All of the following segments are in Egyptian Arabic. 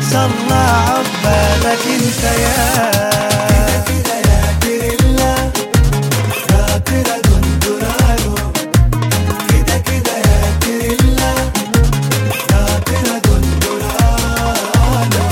شاء الله عقبالك انت يا كده يا تريلا يا ترى دندرانو كده كده يا تريلا يا ترى دندرانو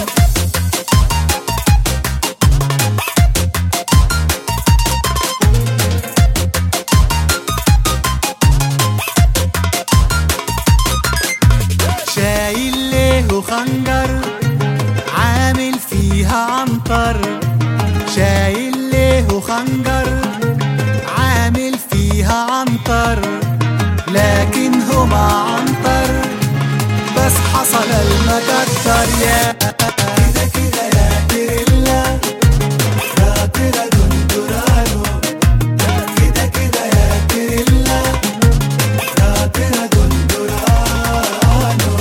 شايل له خنجر عامل فيها عنتر شايل له خنجر عامل فيها عنتر لكن هو ما عنتر بس حصل المكتر يا كده كده يا تريلا يا ترى دندرانو كده كده يا تريلا يا ترى دندرانو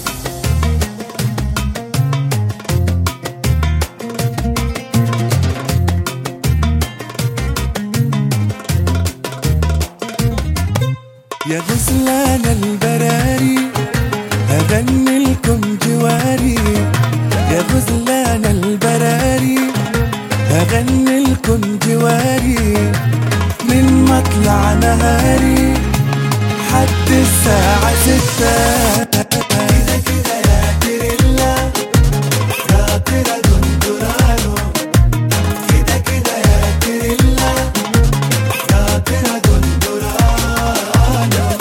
يا غزلان البراري أغني لكم جواري يا غزلان البراري أغني لكم جواري من مطلع نهاري حد الساعة ستة كده كده يا تريلا يا ترى دندرانو كده كده يا تريلا يا ترى دندرانو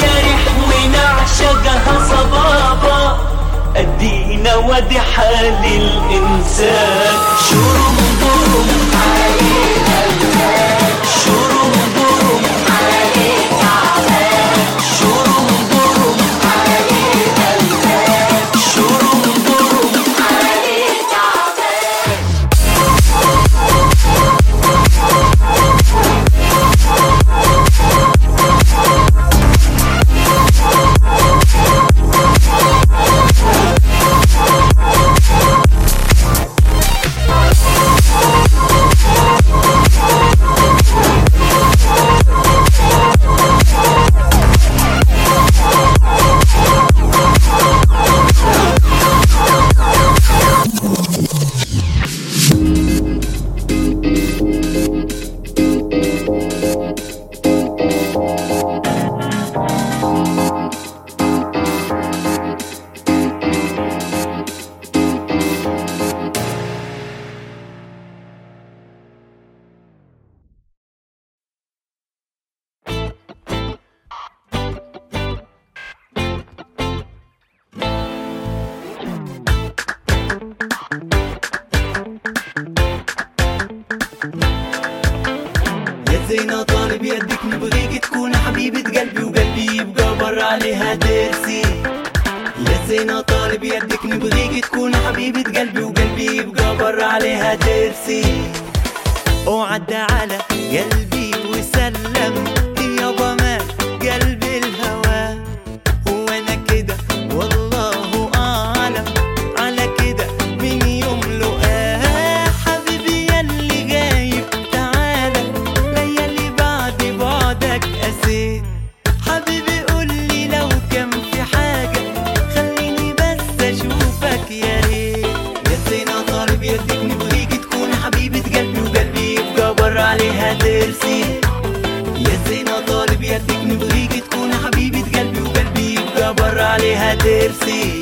نجارح ونعشقها صبابة أدينا ودي حال الإنسان شرم برم شرم برم شرم برم شرم برم يا زينة طالب يدك نبغيك تكون حبيبة قلبي وقلبي يبقى بر عليها درسي يا زينة طالب يدك نبغيك تكون حبيبة قلبي وقلبي يبقى بر عليها درسي وعدى على قلبي وسلم يابا ما قلبي الهوى وانا كده والله اعلم على كده من يوم لقاه حبيبي ياللي غايب تعالى ليالي بعد بعدك قسيت حبيبي قولي لو كان في حاجة خليني بس اشوفك يا ريت يا زينة طالب يدك نبغيك تكون حبيبة قلبي وقلبي يبقى بر عليها درسي يا زينة طالب يدك نبغيك تكون حبيبة قلبي وقلبي يبقى بر عليها درسي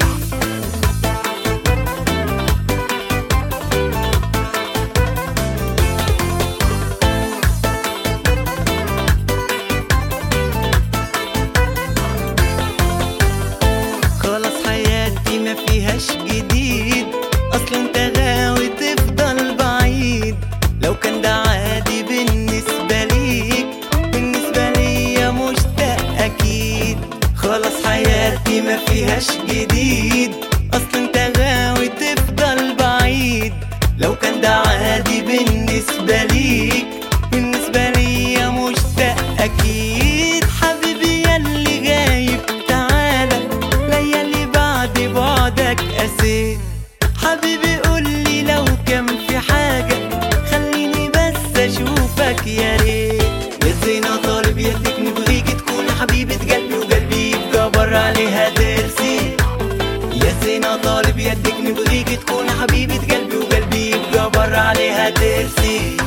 خلاص حياتي ما فيهاش جديد اصل انت غاوي تفضل بعيد لو كان ده عادي بالنسبة ليك بالنسبة ليا مشتاق اكيد خلاص حياتي ما فيهاش جديد اصل انت غاوي تفضل بعيد لو كان ده عادي بالنسبة ليك بالنسبة ليا مشتاق اكيد حبيبي ياللي غايب تعالى ليالي بعد بعدك قسيت حبيبي قولي لو كان في حاجة خليني بس اشوفك يا ريت يا زينة طالب يدك نبغيك تكون حبيبة قلبي وقلبي يبقى بر عليها درسي يا زينة طالب يدك نبغيك تكون حبيبة قلبي وقلبي يبقى بر عليها درسي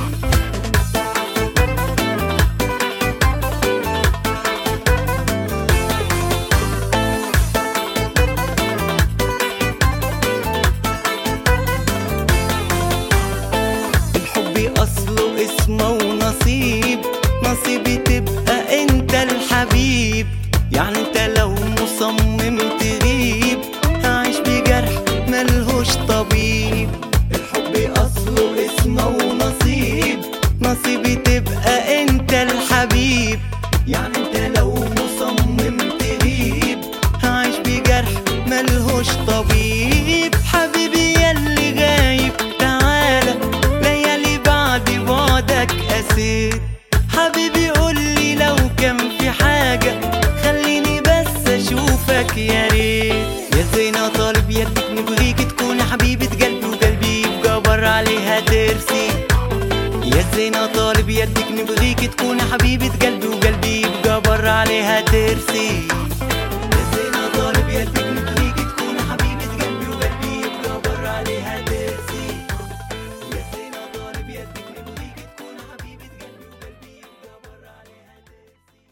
الحب اصله اسمه ونصيب نصيبي تبقى انت الحبيب يعني انت لو مصمم تغيب هعيش بجرح ملهوش طبيب الحب اصله اسمه ونصيب نصيبي تبقى انت الحبيب يعني انت لو مصمم تغيب هعيش بجرح ملهوش طبيب حبيبي ياللي غايب تعالى ليالي بعد بعدك قسيت حبيبي قولي لو كان في حاجة خليني بس اشوفك يا ريت يا زينة طالب يدك نبغيك تكون حبيبة قلبي وقلبي يبقى بر عليها درسي يا زينة طالب يدك نبغيك تكون حبيبة قلبي وقلبي يبقى بر عليها درسي يا زينة طالب يدك نبغيك تكون حبيبة قلبي وقلبي يبقى بر عليها درسي يا زينة طالب يدك نبغيك تكون حبيبة قلبي وقلبي يبقى بر عليها درسي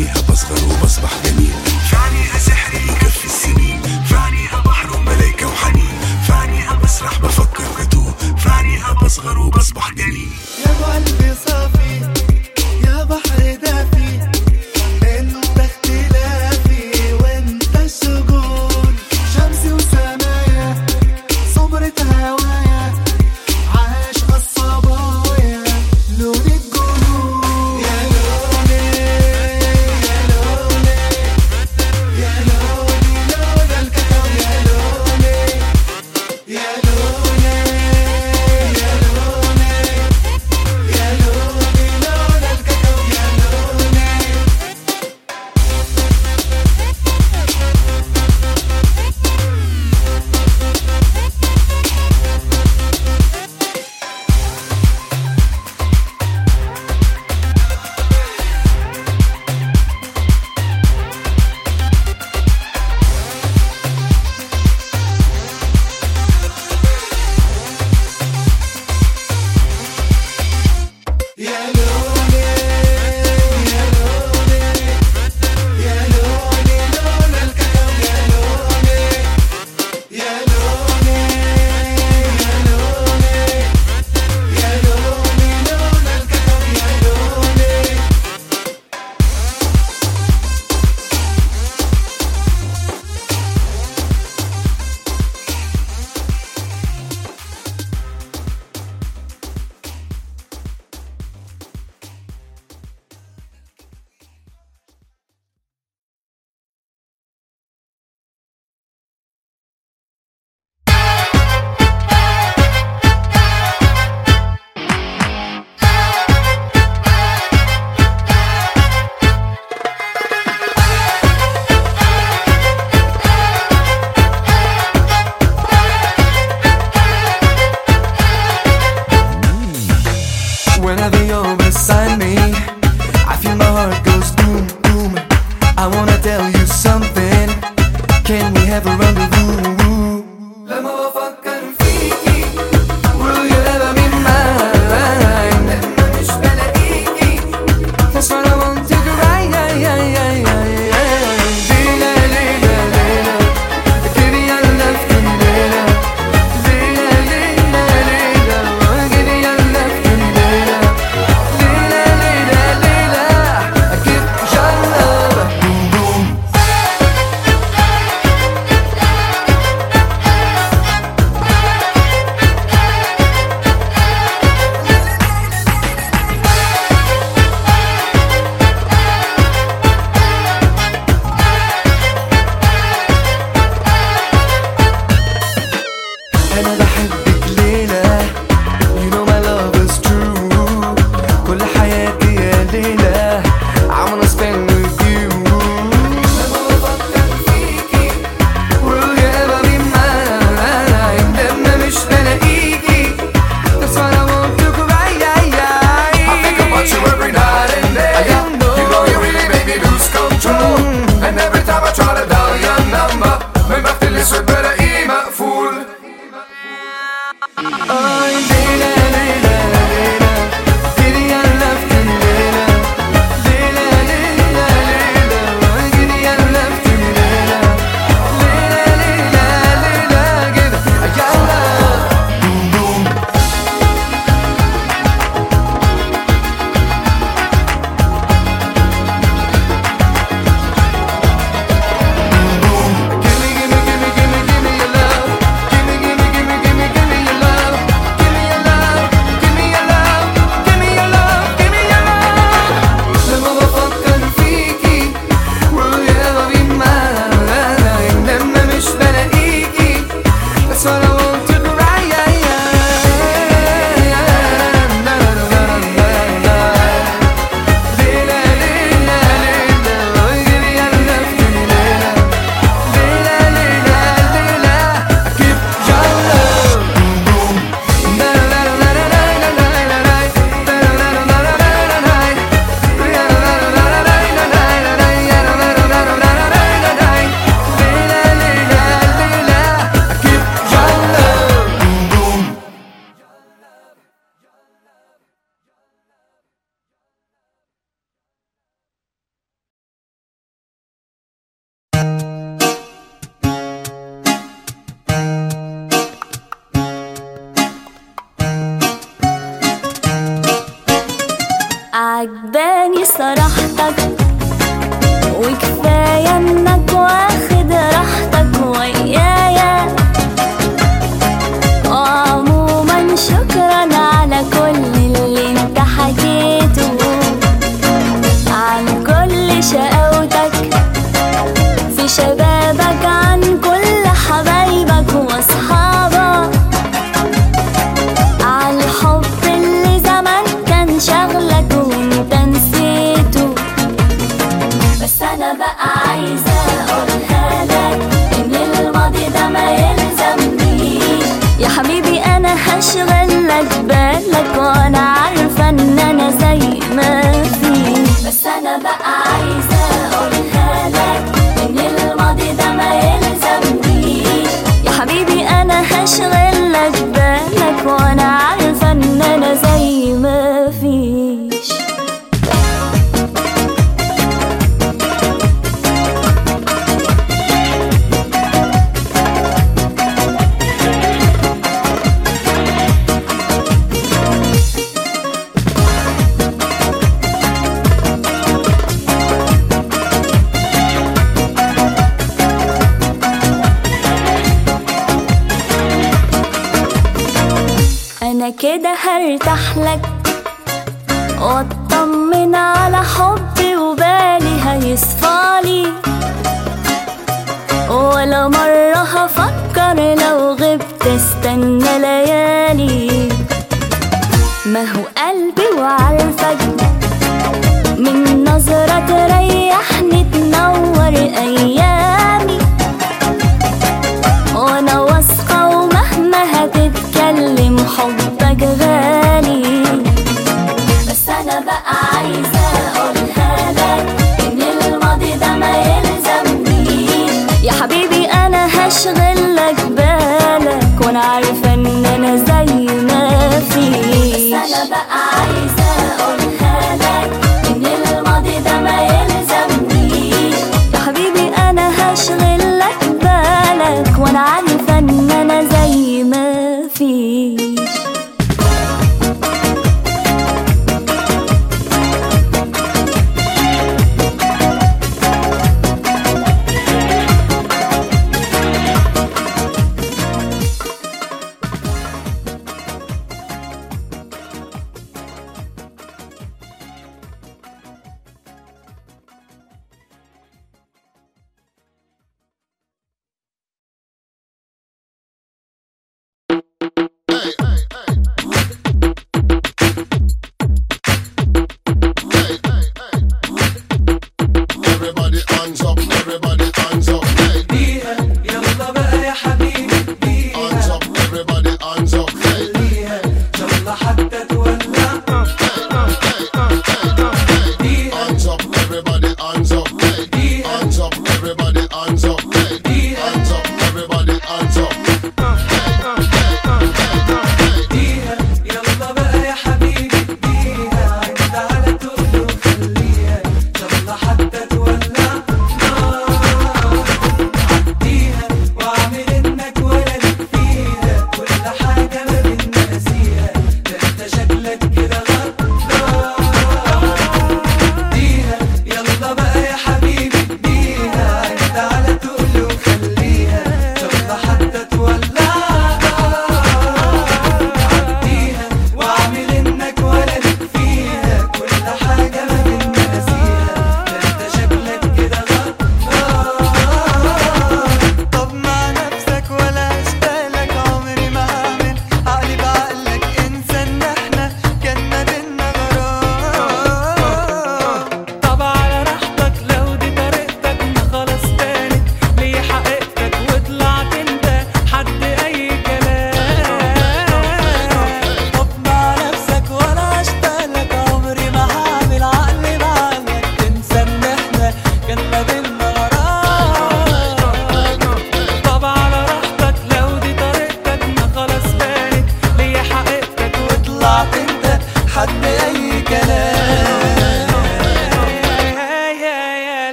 فعنيها بصغر وبصبح جميل فعنيها سحر يكفي السنين فعنيها بحر وملايكة وحنين فعنيها بسرح بفكر واتوه فعنيها بصغر وبصبح جميل يا ابو قلبي صافي يا بحر دافي انت اختلافي وانت الشجون شمسي وسمايا صبرة هوايا عاش الصبايا لون الجنون يا لوني يا لوني يا لوني لون الكتاب يا لوني يا لوني يا لوني يا لوني لون الكتاب يا لوني يا لوني يا لوني يا لوني لون الكتاب يا لوني يا لوني يا لوني يا لوني لون الكتاب يا لوني Whenever you're beside me, I feel my heart goes boom, boom. I wanna tell you something. Can we have a rendezvous? لما بفكر فيكي Will you ever be mine? لما مش بلاقيكي That's what I want to do right ليلة ليلة ليلة Give me your love ليلة ليلة ليلة ليلة Give me your love ليلة ليلة ليلة ليلة Give your love Boom boom أنا بحبك ليلة You know my love is true كل حياتي يا ليلة I wanna spend with you لما بفكر فيكي Will you ever be mine لما مش بلاقيكي That's what I want to cry I think about you every night and day You know, you, know you really make me lose control And every time I try to dial your number من بختي الأسود بلاقيه مقفول Ay, Leila, Leila, Leila, give me your love to Leila. Leila, Leila, Leila, give me your love to Leila. Leila, Leila, Leila, give me your love. Boom, boom. كفاية انك واخد راحتك ويايا وعموما شكرا على كل اللي انت حكيته عن كل شقاوتك في شبابك عن كل حبايبك واصحابك على الحب اللي زمان كان شغلك وانت نسيته بس انا بقى عايزه اقولها لك ان الماضي ده ما يلزمنيش يا حبيبي انا هشغل لك بالك وانا عارفه ان انا زي ما في بس انا بقى عايزه اقولها لك ان الماضي ده ما يلزمنيش يا حبيبي انا هشغل لك بالك وانا عارفه ان انا زي ما فيش انا كده هرتاح لك واطمن على حبي وبالي هيصفالي ولا مرة هفكر لو غبت استنى ليالي ما هو قلبي وعارفك من نظرة تريحني تنور أيامي وانا واثقة ومهما هتتكلم حبك غالي بس انا بقى عايزة اقولها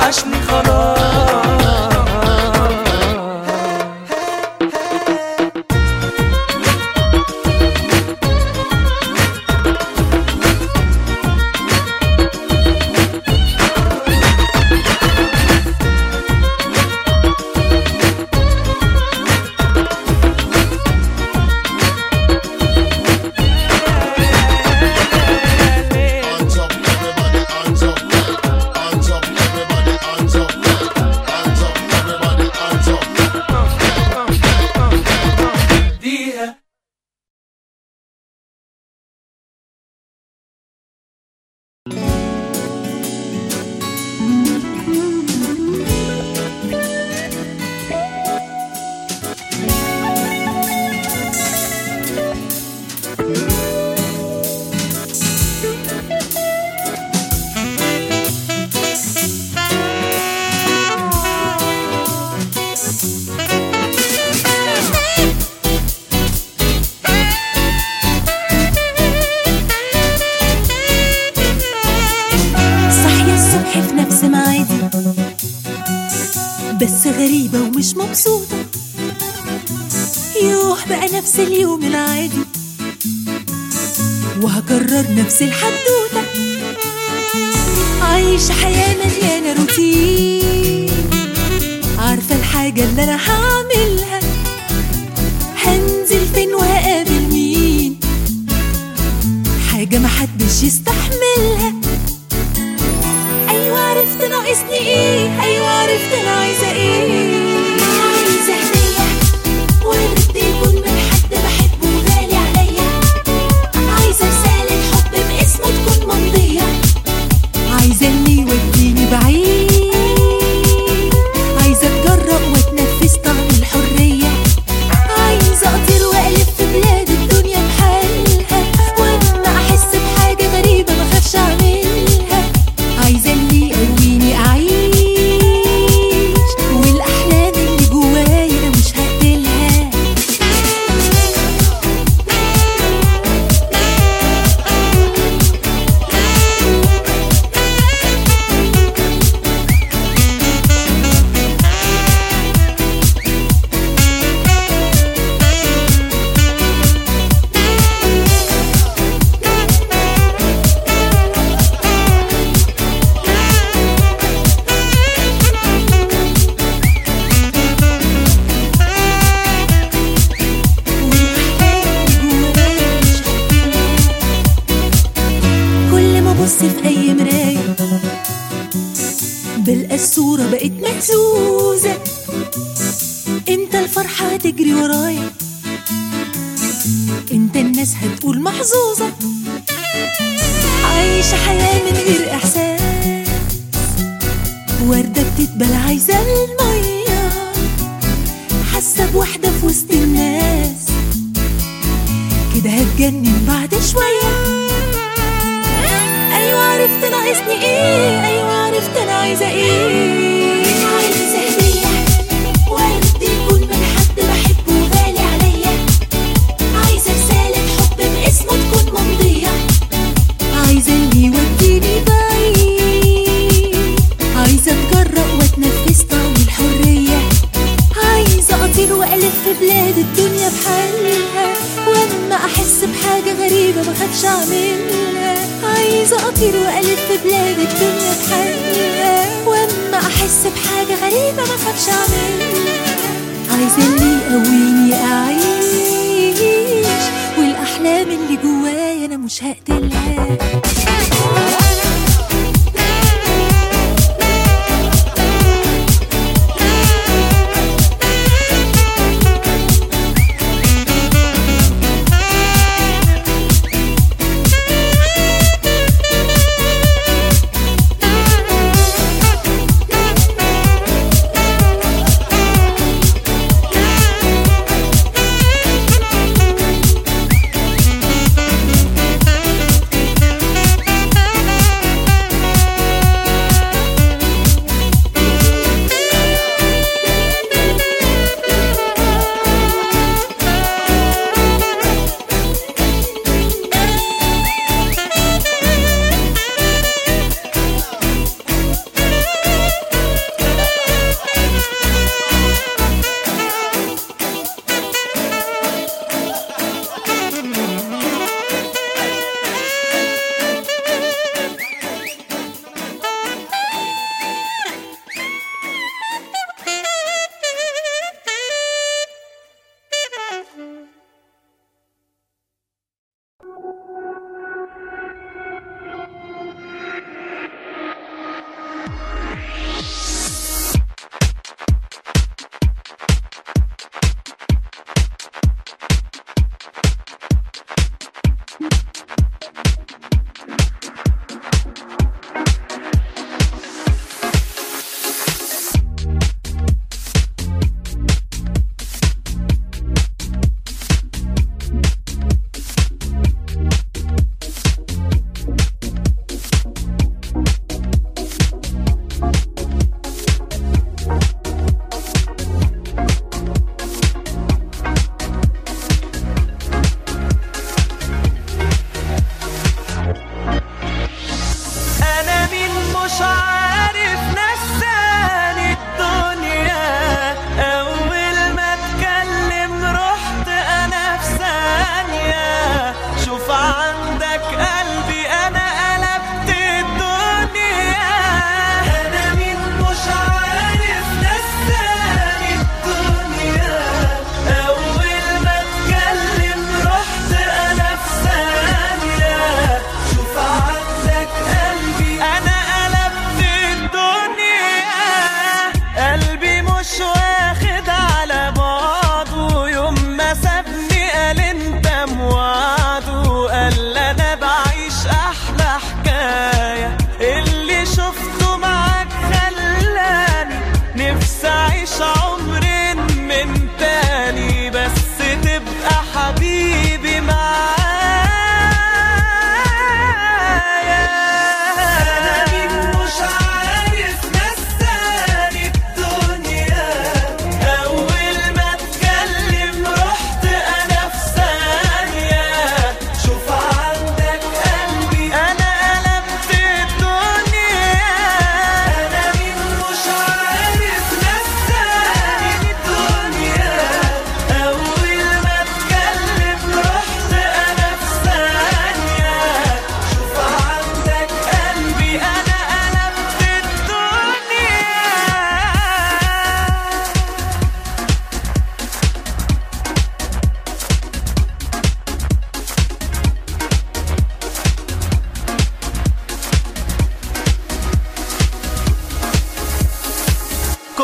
وحشني خلاص Hands up, everybody, hands up. Hands up, everybody, hands up. Hands up, everybody, hands up. دقيقة صاحية الصبح في نفس ميعادي بس غريبة ومش مبسوطة يوه بقى نفس اليوم العادي وهكرر نفس الحدوتة عايشة حياة مليانة روتين عارفة الحاجة اللي أنا هعملها هنزل فين وهقابل مين حاجة محدش يستحملها ايوه عرفت ناقصني ايه ايوه عرفت انا عايزه ايه عايزه هديه ورد يكون من حد بحبه وغالي عليا عايزه رساله حب باسمه تكون ممضيه عايزه اللي يوديني بعيد عايزه اتجرأ واتنفس طعم الحريه عايزه اطير والف في بلاد الدنيا بحالها واما احس بحاجه غريبه مخافش اعملها عايزه اللي يقويني اعيش والاحلام اللي جوايا انا مش هقتلها كل ما ابص في اي مرايه بلقى الصوره بقت مهزوزه امتى الفرحه هتجري ورايا امتى الناس هتقول محظوظه عايشه حياه من غير احساس ورده بتتبل عايزه الميه حاسه بوحده في وسط الناس كده هتجنن بعد شويه ايوه عرفت ناقصني ايه ايوه عرفت انا عايزه ايه عايزه هديه ورد يكون من حد بحبه وغالي عليا عايزه رساله حب باسمه تكون ممضيه عايزه اللي يوديني بعيد عايزه اتجرأ واتنفس طعم الحريه عايزه اطير والف في بلاد الدنيا بحالها واما احس بحاجه غريبه مخافش اعملها عايزه اطير والف في بلاد الدنيا بحالها واما احس بحاجه غريبه مخافش اعملها عايزه اللي يقويني اعيش والاحلام اللي جوايا انا مش هقتلها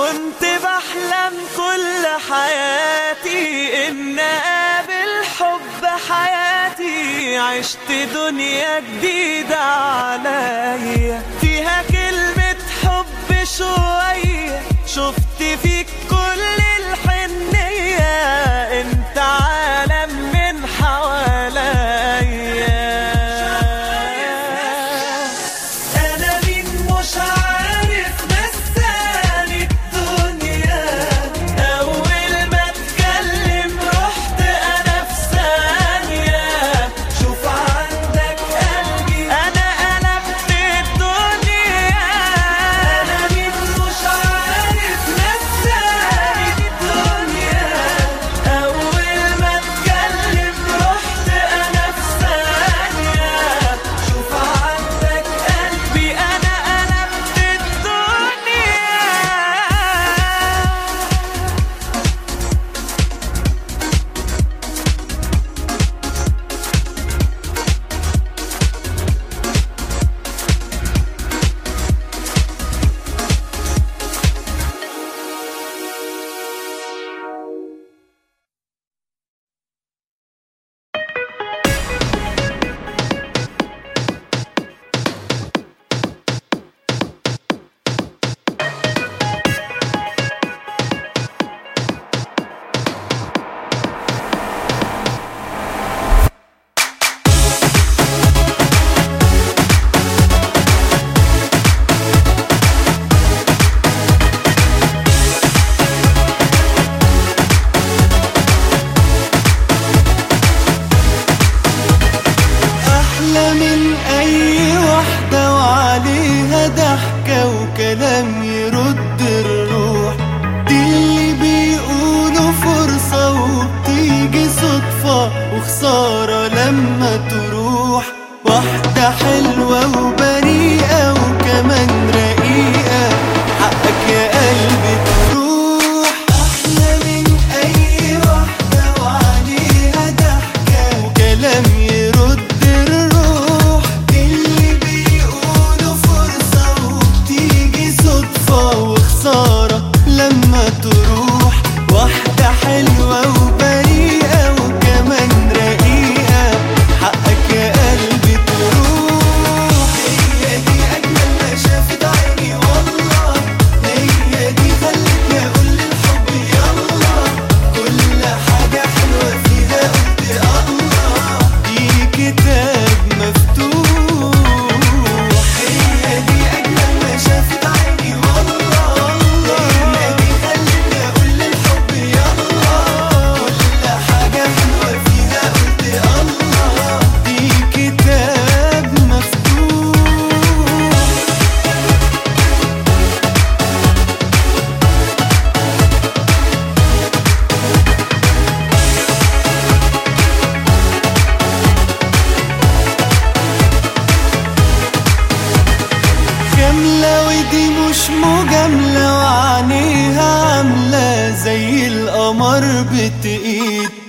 كنت بحلم كل حياتي ان اقابل حب حياتي عشت دنيا جديدة عليا فيها كلمة حب شوية شفت فيك كل الحنية انت عالم من حواليا انا مين مش عارف نساني الدنيا اول ما اتكلم رحت انا في ثانيه شوف عندك قلبي انا قلبت الدنيا انا مين مش عارف نساني الدنيا اول ما اتكلم رحت انا في ثانيه شوف عندك قلبي انا قلبت الدنيا أحلى من أي واحدة وعليها ضحكة وكلام يرد الروح دي اللي بيقولوا فرصة وبتيجي صدفة وخسارة لما تروح واحدة حلوة وبريئة وكمان رقيقة حقك يا قلبي تروح أحلى من أي واحدة وعليها ضحكة وكلام يرد الروح اللي بيقولوا فرصة وبتيجي صدفة وخسارة لما تروح واحدة حلوة وبريئة وكمان رقيقة حقك يا قلبي تروح هي دي أجمل ما شافت عيني والله هي دي خلتني أقول للحب يلا كل حاجة حلوة فيها قلت الله دي كتاب مفتوح هي دي أجمل ما شافت عيني والله هي دي خلتني أقول للحب يلا كل حاجة حلوة فيها قلت الله دي كتاب مفتوح كاملة ودي مش مجاملة وعينيها عاملة زي القمر بتقيد